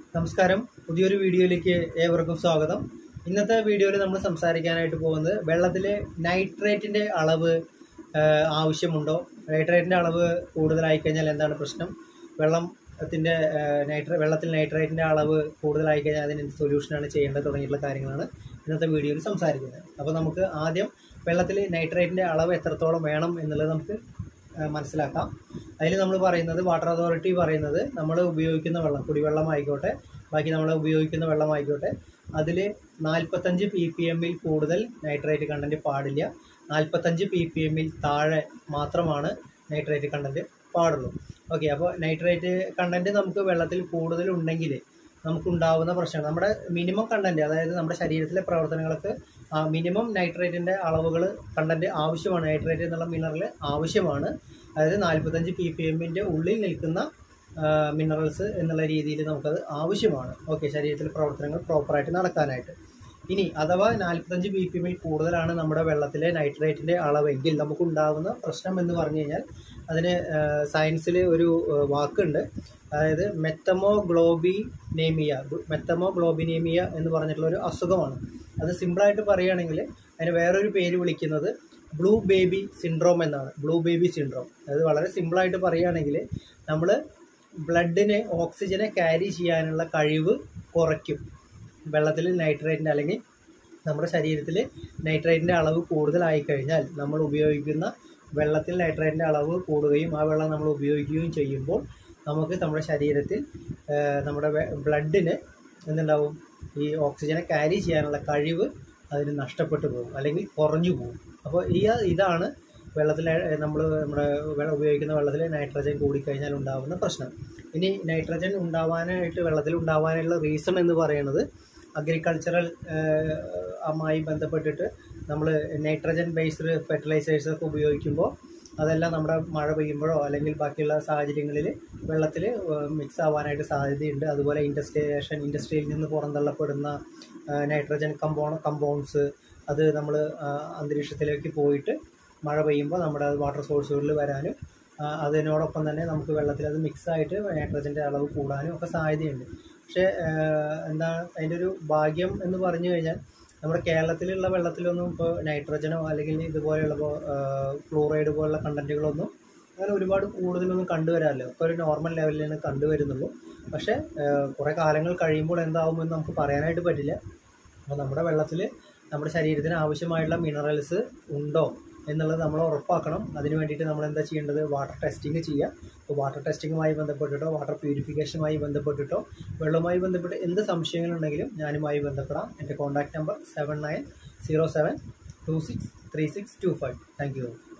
നമസ്കാരം പുതിയൊരു വീഡിയോയിലേക്ക് ഏവർക്കും സ്വാഗതം ഇന്നത്തെ വീഡിയോയിൽ നമ്മൾ സംസാരിക്കാനായിട്ട് പോകുന്നത് വെള്ളത്തിലെ നൈട്രേറ്റിന്റെ അളവ് ആ, ആവശ്യമുണ്ടോ നൈട്രേറ്റിന്റെ അളവ് കൂടുതലായി കഴിഞ്ഞാൽ എന്താണ് പ്രശ്നം വെള്ളത്തിന്റെ ആ, നൈട്രേ വെള്ളത്തിൽ നൈട്രേറ്റിന്റെ അളവ് കൂടുതലായി കഴിഞ്ഞാൽ അതിന് എന്ത് സൊല്യൂഷനാണ് ചെയ്യേണ്ടത് തുടങ്ങിയിട്ടുള്ള കാര്യങ്ങളാണ് ഇന്നത്തെ വീഡിയോയിൽ സംസാരിക്കുന്നത് അപ്പോൾ നമുക്ക് ആദ്യം വെള്ളത്തിൽ നൈട്രേറ്റിന്റെ അളവ് എത്രത്തോളം വേണം എന്നുള്ളത് നമുക്ക് ആ, മനസ്സിലാക്കാം അതിൽ നമ്മൾ പറയുന്നത് വാട്ടർ അതോറിറ്റി പറയുന്നത് നമ്മൾ ഉപയോഗിക്കുന്ന വെള്ളം കുടിവെള്ളം ആയിക്കോട്ടെ ബാക്കി നമ്മൾ ഉപയോഗിക്കുന്ന വെള്ളമായിക്കോട്ടെ അതിൽ നാൽപ്പത്തഞ്ച് പി പി എമ്മിൽ കൂടുതൽ നൈട്രേറ്റ് കണ്ടൻറ്റ് പാടില്ല നാൽപ്പത്തഞ്ച് പി പി എമ്മിൽ താഴെ മാത്രമാണ് നൈട്രേറ്റ് കണ്ടൻറ്റ് പാടുള്ളൂ ഓക്കെ അപ്പോൾ നൈട്രേറ്റ് കണ്ടൻറ്റ് നമുക്ക് വെള്ളത്തിൽ കൂടുതൽ ഉണ്ടെങ്കിൽ നമുക്കുണ്ടാവുന്ന പ്രശ്നം നമ്മുടെ മിനിമം കണ്ടൻറ്റ് അതായത് നമ്മുടെ ശരീരത്തിലെ പ്രവർത്തനങ്ങൾക്ക് മിനിമം നൈട്രേറ്റിൻ്റെ അളവുകൾ കണ്ടൻറ്റ് ആവശ്യമാണ് നൈട്രേറ്റ് എന്നുള്ള മിനറൽ ആവശ്യമാണ് അതായത് നാൽപ്പത്തഞ്ച് പി പി എമ്മിൻ്റെ ഉള്ളിൽ നിൽക്കുന്ന മിനറൽസ് എന്നുള്ള രീതിയിൽ നമുക്കത് ആവശ്യമാണ് ഓക്കെ ശരീരത്തിലെ പ്രവർത്തനങ്ങൾ പ്രോപ്പറായിട്ട് നടക്കാനായിട്ട് ഇനി അഥവാ നാൽപ്പത്തഞ്ച് ബി പി എമ്മിൽ കൂടുതലാണ് നമ്മുടെ വെള്ളത്തിലെ നൈട്രേറ്റിൻ്റെ അളവെങ്കിൽ നമുക്കുണ്ടാകുന്ന പ്രശ്നം എന്ന് പറഞ്ഞു കഴിഞ്ഞാൽ അതിന് സയൻസിൽ ഒരു ആ, വാക്കുണ്ട് അതായത് മെത്തമോ ഗ്ലോബിനേമിയ മെത്തമോ ഗ്ലോബിനേമിയ എന്ന് പറഞ്ഞിട്ടുള്ള ഒരു അസുഖമാണ് അത് സിമ്പിളായിട്ട് പറയുകയാണെങ്കിൽ അതിന് വേറൊരു പേര് വിളിക്കുന്നത് ബ്ലൂ ബേബി സിൻഡ്രോം എന്നാണ് ബ്ലൂ ബേബി സിൻഡ്രോം അത് വളരെ സിമ്പിളായിട്ട് പറയുകയാണെങ്കിൽ നമ്മൾ ബ്ലഡിനെ ഓക്സിജനെ ക്യാരി ചെയ്യാനുള്ള കഴിവ് കുറയ്ക്കും വെള്ളത്തിൽ നൈട്രേറ്റിൻ്റെ അല്ലെങ്കിൽ നമ്മുടെ ശരീരത്തിൽ നൈട്രേറ്റിൻ്റെ അളവ് കൂടുതലായി കഴിഞ്ഞാൽ നമ്മൾ ഉപയോഗിക്കുന്ന വെള്ളത്തിൽ നൈട്രേറ്റിൻ്റെ അളവ് കൂടുകയും ആ വെള്ളം നമ്മൾ ഉപയോഗിക്കുകയും ചെയ്യുമ്പോൾ നമുക്ക് നമ്മുടെ ശരീരത്തിൽ ആ, നമ്മുടെ ബ്ലഡിന് എന്തുണ്ടാവും ഈ ഓക്സിജനെ ക്യാരി ചെയ്യാനുള്ള കഴിവ് അതിന് നഷ്ടപ്പെട്ടു പോകും അല്ലെങ്കിൽ കുറഞ്ഞു പോകും അപ്പോൾ ഈ ഇതാണ് വെള്ളത്തിൽ നമ്മൾ നമ്മുടെ വെള്ളം ഉപയോഗിക്കുന്ന വെള്ളത്തിൽ നൈട്രജൻ കൂടിക്കഴിഞ്ഞാൽ ഉണ്ടാകുന്ന പ്രശ്നം ഇനി നൈട്രജൻ ഉണ്ടാവാനായിട്ട് വെള്ളത്തിൽ ഉണ്ടാവാനുള്ള റീസൺ എന്ന് പറയുന്നത് അഗ്രികൾച്ചറൽ ആയി ബന്ധപ്പെട്ടിട്ട് നമ്മൾ നൈട്രജൻ ബേസ്ഡ് ഫെർട്ടിലൈസേഴ്സ് ഒക്കെ ഉപയോഗിക്കുമ്പോൾ അതെല്ലാം നമ്മുടെ മഴ പെയ്യുമ്പോഴോ അല്ലെങ്കിൽ ബാക്കിയുള്ള സാഹചര്യങ്ങളിൽ വെള്ളത്തിൽ മിക്സ് ആവാനായിട്ട് സാധ്യതയുണ്ട് അതുപോലെ ഇൻഡസ്ട്രിയേഷൻ ഇൻഡസ്ട്രിയിൽ നിന്ന് പുറന്തള്ളപ്പെടുന്ന നൈട്രജൻ കമ്പൗ കമ്പൗണ്ട്സ് അത് നമ്മൾ അന്തരീക്ഷത്തിലേക്ക് പോയിട്ട് മഴ പെയ്യുമ്പോൾ നമ്മുടെ അത് വാട്ടർ സോഴ്സുകളിൽ വരാനും ആ, അതിനോടൊപ്പം തന്നെ നമുക്ക് വെള്ളത്തിൽ അത് മിക്സ് ആയിട്ട് നൈട്രജൻ്റെ അളവ് കൂടാനും ഒക്കെ സാധ്യതയുണ്ട് പക്ഷേ ആ, എന്താ അതിൻ്റെ ഒരു ഭാഗ്യം എന്ന് പറഞ്ഞു കഴിഞ്ഞാൽ നമ്മുടെ കേരളത്തിലുള്ള വെള്ളത്തിലൊന്നും ഇപ്പോൾ നൈട്രജനോ അല്ലെങ്കിൽ ഇതുപോലെയുള്ള ഇപ്പോൾ ഫ്ലൂറൈഡ് പോലുള്ള കണ്ടൻറ്റുകളൊന്നും അങ്ങനെ ഒരുപാട് കൂടുതലൊന്നും കണ്ടുവരാറില്ല ഒക്കെ ഒരു നോർമൽ ലെവലിലാണ് കണ്ടുവരുന്നുള്ളൂ പക്ഷേ കുറേ കാലങ്ങൾ കഴിയുമ്പോൾ എന്താവുമെന്ന് നമുക്ക് പറയാനായിട്ട് പറ്റില്ല അപ്പോൾ നമ്മുടെ വെള്ളത്തിൽ നമ്മുടെ ശരീരത്തിന് ആവശ്യമായിട്ടുള്ള മിനറൽസ് ഉണ്ടോ എന്നുള്ളത് നമ്മൾ ഉറപ്പാക്കണം അതിന് വേണ്ടിയിട്ട് നമ്മൾ എന്താ ചെയ്യേണ്ടത് വാട്ടർ ടെസ്റ്റിംഗ് ചെയ്യുക അപ്പോൾ വാട്ടർ ടെസ്റ്റിങ്ങുമായി ബന്ധപ്പെട്ടിട്ടോ വാട്ടർ പ്യൂരിഫിക്കേഷനുമായി ബന്ധപ്പെട്ടിട്ടോ വെള്ളവുമായി ബന്ധപ്പെട്ട് എന്ത് സംശയങ്ങളുണ്ടെങ്കിലും ഞാനുമായി ബന്ധപ്പെടാം എൻ്റെ contact number seven nine zero seven two six three six two five thank U